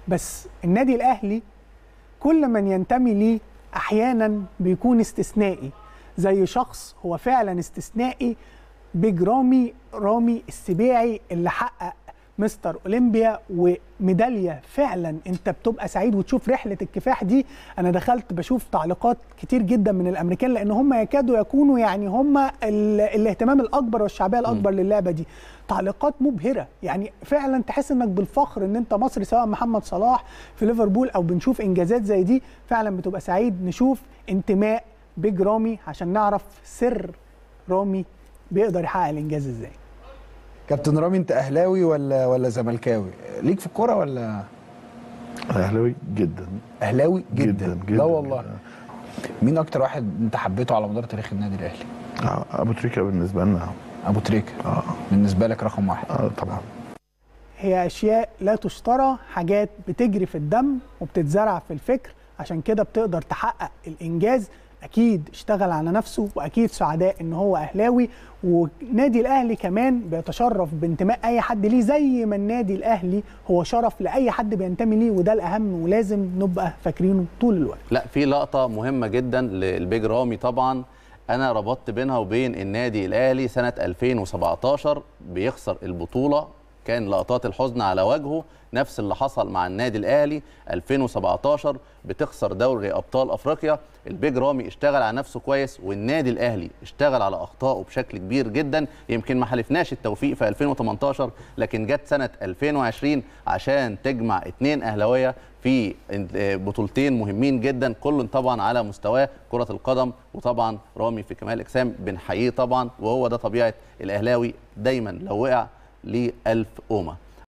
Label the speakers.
Speaker 1: بس النادي الاهلي كل من ينتمي ليه احيانا بيكون استثنائي زي شخص هو فعلا استثنائي بيج رامي رامي السبيعي اللي حقق مستر اولمبيا وميداليه فعلا انت بتبقى سعيد وتشوف رحله الكفاح دي انا دخلت بشوف تعليقات كتير جدا من الامريكان لان هم يكادوا يكونوا يعني هم ال- الاهتمام الاكبر والشعبيه الاكبر للعبه دي تعليقات مبهره يعني فعلا تحس انك بالفخر ان انت مصري سواء محمد صلاح في ليفربول او بنشوف انجازات زي دي فعلا بتبقى سعيد نشوف انتماء بيج رامي عشان نعرف سر رامي بيقدر يحقق الانجاز ازاي
Speaker 2: كابتن رامي انت اهلاوي ولا ولا زملكاوي ليك في الكوره ولا
Speaker 3: اهلاوي جدا
Speaker 2: اهلاوي جدا,
Speaker 3: جدا جدا
Speaker 2: لا والله
Speaker 3: جداً.
Speaker 2: مين اكتر واحد انت حبيته على مدار تاريخ النادي الاهلي
Speaker 3: آه، ابو تريكه بالنسبه لنا
Speaker 2: ابو تريكه
Speaker 3: اه
Speaker 2: بالنسبه لك رقم واحد
Speaker 3: اه طبعا
Speaker 1: هي اشياء لا تشترى حاجات بتجري في الدم وبتتزرع في الفكر عشان كده بتقدر تحقق الانجاز اكيد اشتغل على نفسه واكيد سعداء ان هو اهلاوي ونادي الاهلي كمان بيتشرف بانتماء اي حد ليه زي ما النادي الاهلي هو شرف لاي حد بينتمي ليه وده الاهم ولازم نبقى فاكرينه طول الوقت
Speaker 4: لا في لقطه مهمه جدا للبيج رامي طبعا انا ربطت بينها وبين النادي الاهلي سنه 2017 بيخسر البطوله كان لقطات الحزن على وجهه نفس اللي حصل مع النادي الاهلي 2017 بتخسر دوري ابطال افريقيا البيج رامي اشتغل على نفسه كويس والنادي الاهلي اشتغل على اخطائه بشكل كبير جدا يمكن ما حلفناش التوفيق في 2018 لكن جت سنه 2020 عشان تجمع اتنين اهلاويه في بطولتين مهمين جدا كل طبعا على مستواه كره القدم وطبعا رامي في كمال الاجسام بنحييه طبعا وهو ده طبيعه الاهلاوي دايما لو وقع ليه ألف قومه